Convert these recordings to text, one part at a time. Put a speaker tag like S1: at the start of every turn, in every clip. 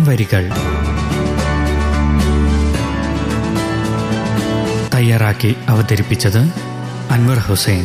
S1: വരികൾ തയ്യാറാക്കി അവതരിപ്പിച്ചത് അൻവർ ഹുസൈൻ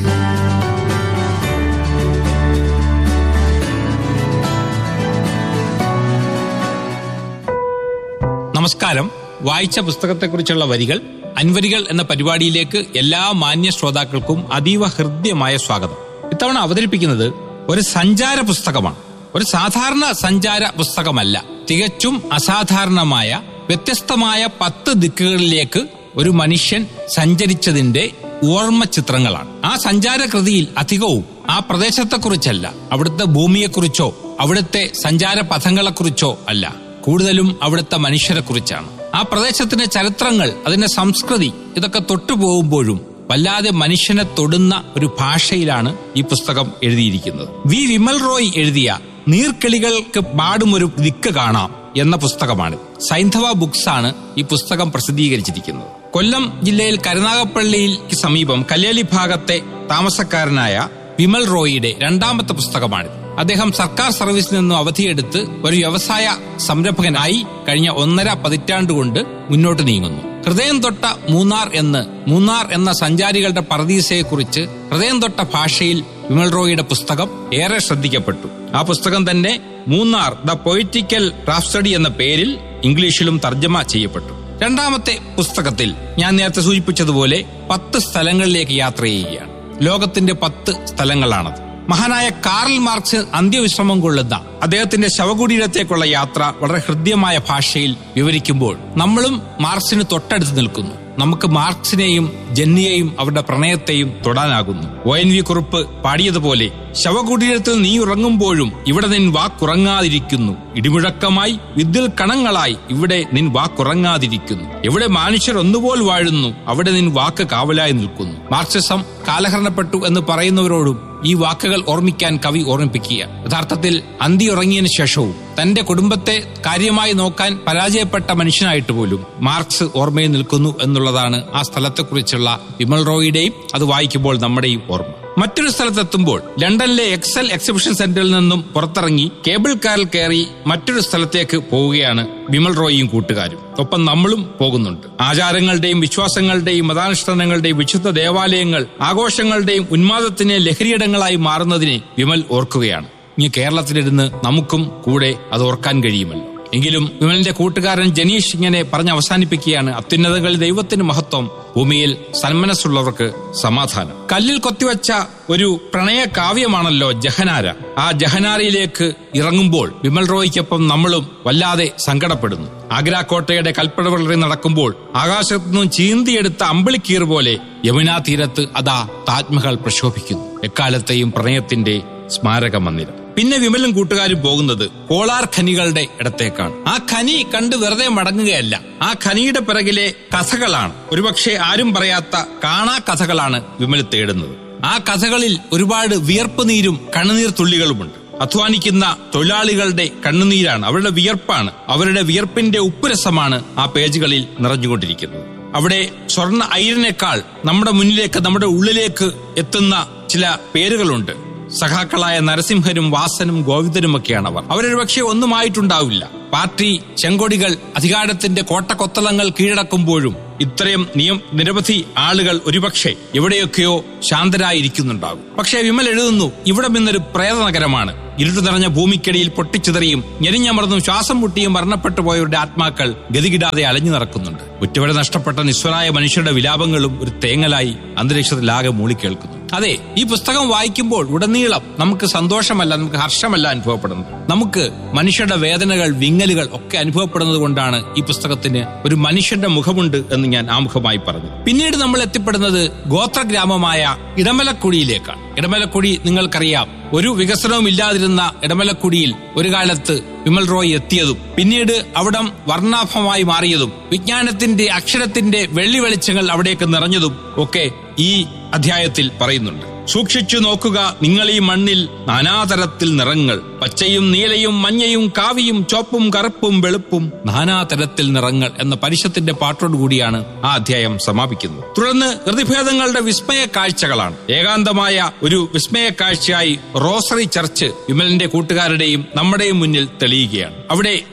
S2: നമസ്കാരം വായിച്ച പുസ്തകത്തെക്കുറിച്ചുള്ള വരികൾ അൻവരികൾ എന്ന പരിപാടിയിലേക്ക് എല്ലാ മാന്യ ശ്രോതാക്കൾക്കും അതീവ ഹൃദ്യമായ സ്വാഗതം ഇത്തവണ അവതരിപ്പിക്കുന്നത് ഒരു സഞ്ചാര പുസ്തകമാണ് ഒരു സാധാരണ സഞ്ചാര പുസ്തകമല്ല തികച്ചും അസാധാരണമായ വ്യത്യസ്തമായ പത്ത് ദിക്കുകളിലേക്ക് ഒരു മനുഷ്യൻ സഞ്ചരിച്ചതിന്റെ ഓർമ്മ ചിത്രങ്ങളാണ് ആ സഞ്ചാരകൃതിയിൽ അധികവും ആ പ്രദേശത്തെക്കുറിച്ചല്ല അവിടുത്തെ ഭൂമിയെക്കുറിച്ചോ അവിടുത്തെ സഞ്ചാര പഥങ്ങളെക്കുറിച്ചോ അല്ല കൂടുതലും അവിടുത്തെ മനുഷ്യരെക്കുറിച്ചാണ് ആ പ്രദേശത്തിന്റെ ചരിത്രങ്ങൾ അതിന്റെ സംസ്കൃതി ഇതൊക്കെ തൊട്ടുപോകുമ്പോഴും വല്ലാതെ മനുഷ്യനെ തൊടുന്ന ഒരു ഭാഷയിലാണ് ഈ പുസ്തകം എഴുതിയിരിക്കുന്നത് വി വിമൽ റോയ് എഴുതിയ നീർക്കിളികൾക്ക് പാടുമൊരു ദിക്ക് കാണാം എന്ന പുസ്തകമാണ് സൈന്ധവ ബുക്സ് ആണ് ഈ പുസ്തകം പ്രസിദ്ധീകരിച്ചിരിക്കുന്നത് കൊല്ലം ജില്ലയിൽ കരുനാഗപ്പള്ളിക്ക് സമീപം കല്യാലി ഭാഗത്തെ താമസക്കാരനായ വിമൽ റോയിയുടെ രണ്ടാമത്തെ പുസ്തകമാണിത് അദ്ദേഹം സർക്കാർ സർവീസിൽ നിന്നും അവധിയെടുത്ത് ഒരു വ്യവസായ സംരംഭകനായി കഴിഞ്ഞ ഒന്നര പതിറ്റാണ്ടുകൊണ്ട് മുന്നോട്ട് നീങ്ങുന്നു ഹൃദയം തൊട്ട മൂന്നാർ എന്ന് മൂന്നാർ എന്ന സഞ്ചാരികളുടെ പറദീസയെക്കുറിച്ച് ഹൃദയം തൊട്ട ഭാഷയിൽ വിമൽ റോയിയുടെ പുസ്തകം ഏറെ ശ്രദ്ധിക്കപ്പെട്ടു ആ പുസ്തകം തന്നെ മൂന്നാർ ദ പൊയിറ്റിക്കൽ റാഫ്സ്റ്റഡി എന്ന പേരിൽ ഇംഗ്ലീഷിലും തർജ്ജമ ചെയ്യപ്പെട്ടു രണ്ടാമത്തെ പുസ്തകത്തിൽ ഞാൻ നേരത്തെ സൂചിപ്പിച്ചതുപോലെ പത്ത് സ്ഥലങ്ങളിലേക്ക് യാത്ര ചെയ്യുകയാണ് ലോകത്തിന്റെ പത്ത് സ്ഥലങ്ങളാണത് മഹാനായ കാർൽ മാർക്സ് അന്ത്യവിശ്രമം കൊള്ളുന്ന അദ്ദേഹത്തിന്റെ ശവകുടീരത്തേക്കുള്ള യാത്ര വളരെ ഹൃദ്യമായ ഭാഷയിൽ വിവരിക്കുമ്പോൾ നമ്മളും മാർക്സിന് തൊട്ടടുത്ത് നിൽക്കുന്നു നമുക്ക് മാർക്സിനെയും ജെന്നിയെയും അവരുടെ പ്രണയത്തെയും തൊടാനാകുന്നു ഒ എൻ വി കുറിപ്പ് പാടിയതുപോലെ ശവകുടീരത്തിൽ നീ ഉറങ്ങുമ്പോഴും ഇവിടെ നിൻ വാക്കുറങ്ങാതിരിക്കുന്നു ഇടിമുഴക്കമായി വിദ്യുൽ കണങ്ങളായി ഇവിടെ നിൻ വാക്കുറങ്ങാതിരിക്കുന്നു എവിടെ മനുഷ്യർ ഒന്നുപോൽ വാഴുന്നു അവിടെ നിൻ വാക്ക് കാവലായി നിൽക്കുന്നു മാർക്സിസം കാലഹരണപ്പെട്ടു എന്ന് പറയുന്നവരോടും ഈ വാക്കുകൾ ഓർമ്മിക്കാൻ കവി ഓർമ്മിപ്പിക്കുക യഥാർത്ഥത്തിൽ അന്തി ഉറങ്ങിയതിനു ശേഷവും തന്റെ കുടുംബത്തെ കാര്യമായി നോക്കാൻ പരാജയപ്പെട്ട മനുഷ്യനായിട്ട് പോലും മാർക്സ് ഓർമ്മയിൽ നിൽക്കുന്നു എന്നുള്ളതാണ് ആ സ്ഥലത്തെക്കുറിച്ചുള്ള വിമൽ റോയിയുടെയും അത് വായിക്കുമ്പോൾ നമ്മുടെയും ഓർമ്മ മറ്റൊരു സ്ഥലത്തെത്തുമ്പോൾ ലണ്ടനിലെ എക്സൽ എക്സിബിഷൻ സെന്ററിൽ നിന്നും പുറത്തിറങ്ങി കേബിൾ കാറിൽ കയറി മറ്റൊരു സ്ഥലത്തേക്ക് പോവുകയാണ് വിമൽ റോയിയും കൂട്ടുകാരും ഒപ്പം നമ്മളും പോകുന്നുണ്ട് ആചാരങ്ങളുടെയും വിശ്വാസങ്ങളുടെയും മതാനുഷ്ഠാനങ്ങളുടെയും വിശുദ്ധ ദേവാലയങ്ങൾ ആഘോഷങ്ങളുടെയും ഉന്മാദത്തിന് ലഹരിയിടങ്ങളായി മാറുന്നതിനെ വിമൽ ഓർക്കുകയാണ് ഇനി കേരളത്തിലിരുന്ന് നമുക്കും കൂടെ അത് ഓർക്കാൻ കഴിയുമല്ലോ എങ്കിലും വിമലിന്റെ കൂട്ടുകാരൻ ജനീഷ് ഇങ്ങനെ പറഞ്ഞ് അവസാനിപ്പിക്കുകയാണ് അത്യുന്നതങ്ങളിൽ ദൈവത്തിന് മഹത്വം ഭൂമിയിൽ സന്മനസ്സുള്ളവർക്ക് സമാധാനം കല്ലിൽ കൊത്തിവെച്ച ഒരു പ്രണയ കാവ്യമാണല്ലോ ജഹനാര ആ ജഹനാരയിലേക്ക് ഇറങ്ങുമ്പോൾ വിമൽ റോയ്ക്കൊപ്പം നമ്മളും വല്ലാതെ സങ്കടപ്പെടുന്നു ആഗ്രാക്കോട്ടയുടെ കൽപ്പടവിളറി നടക്കുമ്പോൾ ആകാശത്തു നിന്നും ചീന്തിയെടുത്ത അമ്പിളിക്കീർ പോലെ യമുനാ തീരത്ത് അതാ താജ്മഹൽ പ്രശോഭിക്കുന്നു എക്കാലത്തെയും പ്രണയത്തിന്റെ സ്മാരക മന്ദിരം പിന്നെ വിമലും കൂട്ടുകാരും പോകുന്നത് കോളാർ ഖനികളുടെ ഇടത്തേക്കാണ് ആ ഖനി കണ്ട് വെറുതെ മടങ്ങുകയല്ല ആ ഖനിയുടെ പിറകിലെ കഥകളാണ് ഒരുപക്ഷെ ആരും പറയാത്ത കാണാ കഥകളാണ് വിമൽ തേടുന്നത് ആ കഥകളിൽ ഒരുപാട് വിയർപ്പ് നീരും കണ്ണുനീർ തുള്ളികളുമുണ്ട് അധ്വാനിക്കുന്ന തൊഴിലാളികളുടെ കണ്ണുനീരാണ് അവരുടെ വിയർപ്പാണ് അവരുടെ വിയർപ്പിന്റെ ഉപ്പുരസമാണ് ആ പേജുകളിൽ നിറഞ്ഞുകൊണ്ടിരിക്കുന്നത് അവിടെ സ്വർണ്ണ ഐരനേക്കാൾ നമ്മുടെ മുന്നിലേക്ക് നമ്മുടെ ഉള്ളിലേക്ക് എത്തുന്ന ചില പേരുകളുണ്ട് സഖാക്കളായ നരസിംഹനും വാസനും ഗോവിന്ദനുമൊക്കെയാണ് അവർ അവരൊരു പക്ഷേ ഒന്നുമായിട്ടുണ്ടാവില്ല പാർട്ടി ചെങ്കൊടികൾ അധികാരത്തിന്റെ കോട്ടക്കൊത്തളങ്ങൾ കീഴടക്കുമ്പോഴും ഇത്രയും നിയം നിരവധി ആളുകൾ ഒരുപക്ഷെ എവിടെയൊക്കെയോ ശാന്തരായിരിക്കുന്നുണ്ടാകും പക്ഷേ വിമൽ എഴുതുന്നു ഇവിടെ നിന്നൊരു പ്രേത നഗരമാണ് ഇരുട്ടു നിറഞ്ഞ ഭൂമിക്കടിയിൽ പൊട്ടിച്ചിതറിയും ഞെരിഞ്ഞമർന്നും ശ്വാസം മുട്ടിയും മരണപ്പെട്ടു പോയവരുടെ ആത്മാക്കൾ ഗതികിടാതെ അലഞ്ഞു നടക്കുന്നുണ്ട് ഉറ്റവരെ നഷ്ടപ്പെട്ട നിസ്വരായ മനുഷ്യരുടെ വിലാപങ്ങളും ഒരു തേങ്ങലായി അന്തരീക്ഷത്തിലാകെ മൂളിക്കേൾക്കുന്നു അതെ ഈ പുസ്തകം വായിക്കുമ്പോൾ ഉടനീളം നമുക്ക് സന്തോഷമല്ല നമുക്ക് ഹർഷമല്ല അനുഭവപ്പെടുന്നത് നമുക്ക് മനുഷ്യരുടെ വേദനകൾ വിങ്ങലുകൾ ഒക്കെ അനുഭവപ്പെടുന്നത് കൊണ്ടാണ് ഈ പുസ്തകത്തിന് ഒരു മനുഷ്യന്റെ മുഖമുണ്ട് എന്ന് ഞാൻ ആമുഖമായി പറഞ്ഞു പിന്നീട് നമ്മൾ എത്തിപ്പെടുന്നത് ഗോത്രഗ്രാമമായ ഇടമലക്കുടിയിലേക്കാണ് ഇടമലക്കുടി നിങ്ങൾക്കറിയാം ഒരു വികസനവും ഇല്ലാതിരുന്ന ഇടമലക്കുടിയിൽ ഒരു കാലത്ത് വിമൽ റോയ് എത്തിയതും പിന്നീട് അവിടം വർണ്ണാഭമായി മാറിയതും വിജ്ഞാനത്തിന്റെ അക്ഷരത്തിന്റെ വെള്ളി വെളിച്ചങ്ങൾ അവിടേക്ക് നിറഞ്ഞതും ഒക്കെ ഈ അധ്യായത്തിൽ പറയുന്നുണ്ട് സൂക്ഷിച്ചു നോക്കുക നിങ്ങൾ ഈ മണ്ണിൽ നാനാതരത്തിൽ നിറങ്ങൾ പച്ചയും നീലയും മഞ്ഞയും കാവിയും ചോപ്പും കറുപ്പും വെളുപ്പും നാനാതരത്തിൽ നിറങ്ങൾ എന്ന പരിഷത്തിന്റെ പാട്ടോടുകൂടിയാണ് ആ അധ്യായം സമാപിക്കുന്നത് തുടർന്ന് പ്രതിഭേദങ്ങളുടെ വിസ്മയ കാഴ്ചകളാണ് ഏകാന്തമായ ഒരു വിസ്മയ കാഴ്ചയായി റോസറി ചർച്ച് വിമലിന്റെ കൂട്ടുകാരുടെയും നമ്മുടെയും മുന്നിൽ തെളിയുകയാണ് അവിടെ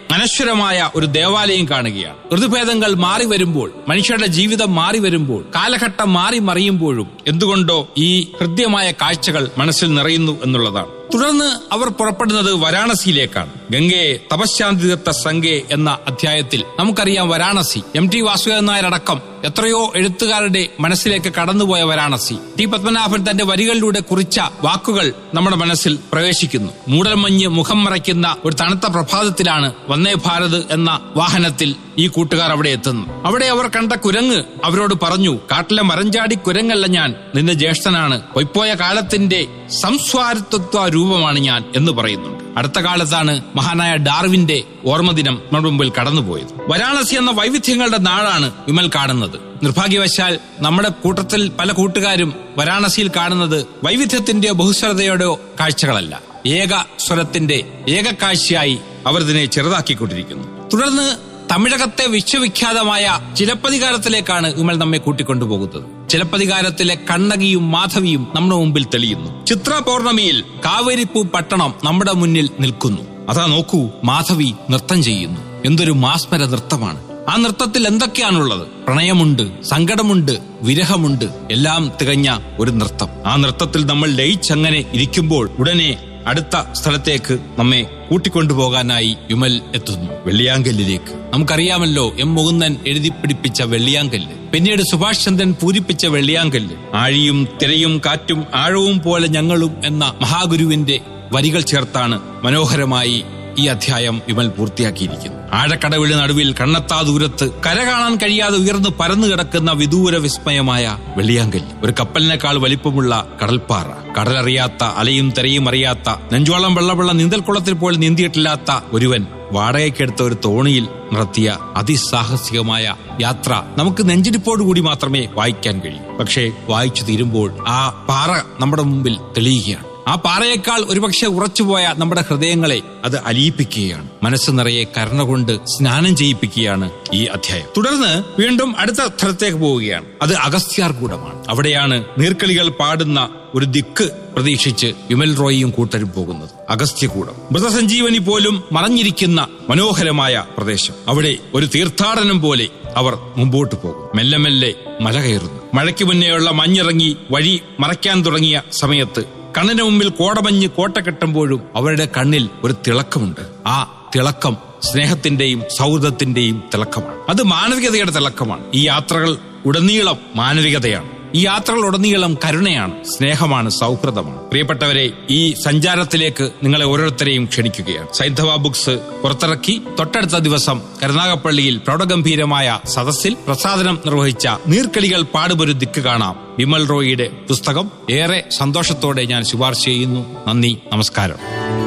S2: അനശ്വരമായ ഒരു ദേവാലയം കാണുകയാണ് ഋതുഭേദങ്ങൾ മാറി വരുമ്പോൾ മനുഷ്യരുടെ ജീവിതം മാറി വരുമ്പോൾ കാലഘട്ടം മാറി മറിയുമ്പോഴും എന്തുകൊണ്ടോ ഈ ഹൃദ്യമായ കാഴ്ചകൾ മനസ്സിൽ നിറയുന്നു എന്നുള്ളതാണ് തുടർന്ന് അവർ പുറപ്പെടുന്നത് വാരാണസിയിലേക്കാണ് ഗംഗെ തപശാന്തി തീർത്ത സംഘെ എന്ന അധ്യായത്തിൽ നമുക്കറിയാം വാരാണസി എം ടി വാസുദേവൻ നായർ അടക്കം എത്രയോ എഴുത്തുകാരുടെ മനസ്സിലേക്ക് കടന്നുപോയ വാരാണസി ടി പത്മനാഭൻ തന്റെ വരികളിലൂടെ കുറിച്ച വാക്കുകൾ നമ്മുടെ മനസ്സിൽ പ്രവേശിക്കുന്നു മൂടൽമഞ്ഞ് മുഖം മറയ്ക്കുന്ന ഒരു തണുത്ത പ്രഭാതത്തിലാണ് വന്ദേ ഭാരത് എന്ന വാഹനത്തിൽ ഈ കൂട്ടുകാർ അവിടെ എത്തുന്നു അവിടെ അവർ കണ്ട കുരങ്ങ് അവരോട് പറഞ്ഞു കാട്ടിലെ മരഞ്ചാടി കുരങ്ങല്ല ഞാൻ നിന്റെ ജ്യേഷ്ഠനാണ് പൊയ്പോയ കാലത്തിന്റെ സംസ്വാരത്വ രൂപമാണ് ഞാൻ എന്ന് പറയുന്നുണ്ട് അടുത്ത കാലത്താണ് മഹാനായ ഡാർവിന്റെ ഓർമ്മദിനം നമ്മുടെ മുമ്പിൽ കടന്നുപോയത് വാരാണസി എന്ന വൈവിധ്യങ്ങളുടെ നാടാണ് വിമൽ കാണുന്നത് നിർഭാഗ്യവശാൽ നമ്മുടെ കൂട്ടത്തിൽ പല കൂട്ടുകാരും വാരാണസിയിൽ കാണുന്നത് വൈവിധ്യത്തിന്റെയോ ബഹുസ്വരതയുടെയോ കാഴ്ചകളല്ല ഏക സ്വരത്തിന്റെ ഏക കാഴ്ചയായി അവർ ഇതിനെ ചെറുതാക്കിക്കൊണ്ടിരിക്കുന്നു തുടർന്ന് തമിഴകത്തെ വിശ്വവിഖ്യാതമായ ചിലപ്പതികാരത്തിലേക്കാണ് വിമൽ നമ്മെ കൂട്ടിക്കൊണ്ടുപോകുന്നത് ചിലപ്പതികാരത്തിലെ കണ്ണകിയും മാധവിയും നമ്മുടെ മുമ്പിൽ തെളിയുന്നു ചിത്ര പൗർണമിയിൽ കാവേരിപ്പൂ പട്ടണം നമ്മുടെ മുന്നിൽ നിൽക്കുന്നു അതാ നോക്കൂ മാധവി നൃത്തം ചെയ്യുന്നു എന്തൊരു മാസ്മര നൃത്തമാണ് ആ നൃത്തത്തിൽ എന്തൊക്കെയാണുള്ളത് പ്രണയമുണ്ട് സങ്കടമുണ്ട് വിരഹമുണ്ട് എല്ലാം തികഞ്ഞ ഒരു നൃത്തം ആ നൃത്തത്തിൽ നമ്മൾ ലയിച്ചങ്ങനെ ഇരിക്കുമ്പോൾ ഉടനെ അടുത്ത സ്ഥലത്തേക്ക് നമ്മെ കൂട്ടിക്കൊണ്ടുപോകാനായി വിമൽ എത്തുന്നു വെള്ളിയാങ്കല്ലിലേക്ക് നമുക്കറിയാമല്ലോ എം മുകുന്ദൻ എഴുതി പിടിപ്പിച്ച വെള്ളിയാങ്കല്ല് പിന്നീട് സുഭാഷ് ചന്ദ്രൻ പൂരിപ്പിച്ച വെള്ളിയാങ്കല്ല് ആഴിയും തിരയും കാറ്റും ആഴവും പോലെ ഞങ്ങളും എന്ന മഹാഗുരുവിന്റെ വരികൾ ചേർത്താണ് മനോഹരമായി ഈ അധ്യായം വിമൽ പൂർത്തിയാക്കിയിരിക്കുന്നു ആഴക്കടവിന് നടുവിൽ കണ്ണെത്താ ദൂരത്ത് കര കാണാൻ കഴിയാതെ ഉയർന്നു പരന്നു കിടക്കുന്ന വിദൂര വിസ്മയമായ വെള്ളിയാങ്കല്ല് ഒരു കപ്പലിനേക്കാൾ വലിപ്പമുള്ള കടൽപ്പാറ കടലറിയാത്ത അലയും തെരയും അറിയാത്ത നെഞ്ചോളം വെള്ളമുള്ള നീന്തൽക്കുളത്തിൽ പോലും നീന്തിയിട്ടില്ലാത്ത ഒരുവൻ വാടകയ്ക്കെടുത്ത ഒരു തോണിയിൽ നടത്തിയ അതിസാഹസികമായ യാത്ര നമുക്ക് നെഞ്ചിടിപ്പോടു കൂടി മാത്രമേ വായിക്കാൻ കഴിയൂ പക്ഷേ വായിച്ചു തീരുമ്പോൾ ആ പാറ നമ്മുടെ മുമ്പിൽ തെളിയുകയാണ് ആ പാറയേക്കാൾ ഒരുപക്ഷെ ഉറച്ചുപോയ നമ്മുടെ ഹൃദയങ്ങളെ അത് അലിയിപ്പിക്കുകയാണ് മനസ്സ് നിറയെ കരുണ കൊണ്ട് സ്നാനം ചെയ്യിപ്പിക്കുകയാണ് ഈ അധ്യായം തുടർന്ന് വീണ്ടും അടുത്ത സ്ഥലത്തേക്ക് പോവുകയാണ് അത് അഗസ്ത്യാർകൂടമാണ് അവിടെയാണ് നീർക്കളികൾ പാടുന്ന ഒരു ദിക്ക് പ്രതീക്ഷിച്ച് വിമൽ റോയിയും കൂട്ടരും പോകുന്നത് അഗസ്ത്യകൂടം മൃതസഞ്ജീവനി പോലും മറഞ്ഞിരിക്കുന്ന മനോഹരമായ പ്രദേശം അവിടെ ഒരു തീർത്ഥാടനം പോലെ അവർ മുമ്പോട്ട് പോകും മെല്ലെ മെല്ലെ മല കയറുന്നു മഴയ്ക്ക് മുന്നേയുള്ള മഞ്ഞിറങ്ങി വഴി മറയ്ക്കാൻ തുടങ്ങിയ സമയത്ത് കണ്ണിന് മുമ്പിൽ കോടമഞ്ഞ് കോട്ട കെട്ടുമ്പോഴും അവരുടെ കണ്ണിൽ ഒരു തിളക്കമുണ്ട് ആ തിളക്കം സ്നേഹത്തിന്റെയും സൗഹൃദത്തിന്റെയും തിളക്കമാണ് അത് മാനവികതയുടെ തിളക്കമാണ് ഈ യാത്രകൾ ഉടനീളം മാനവികതയാണ് ഈ യാത്രകൾ ഉടനീളം കരുണയാണ് സ്നേഹമാണ് സൗഹൃദമാണ് പ്രിയപ്പെട്ടവരെ ഈ സഞ്ചാരത്തിലേക്ക് നിങ്ങളെ ഓരോരുത്തരെയും ക്ഷണിക്കുകയാണ് സൈന്ധവ ബുക്സ് പുറത്തിറക്കി തൊട്ടടുത്ത ദിവസം കരുനാഗപ്പള്ളിയിൽ പ്രൗഢഗംഭീരമായ സദസ്സിൽ പ്രസാദനം നിർവഹിച്ച നീർക്കളികൾ പാടുപൊരു ദിക്ക് കാണാം വിമൽ റോയിയുടെ പുസ്തകം ഏറെ സന്തോഷത്തോടെ ഞാൻ ശുപാർശ ചെയ്യുന്നു നന്ദി നമസ്കാരം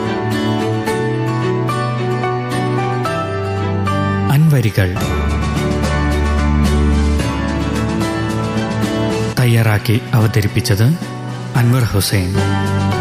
S1: അൻവരികൾ തയ്യാറാക്കി അവതരിപ്പിച്ചത് അൻവർ ഹുസൈൻ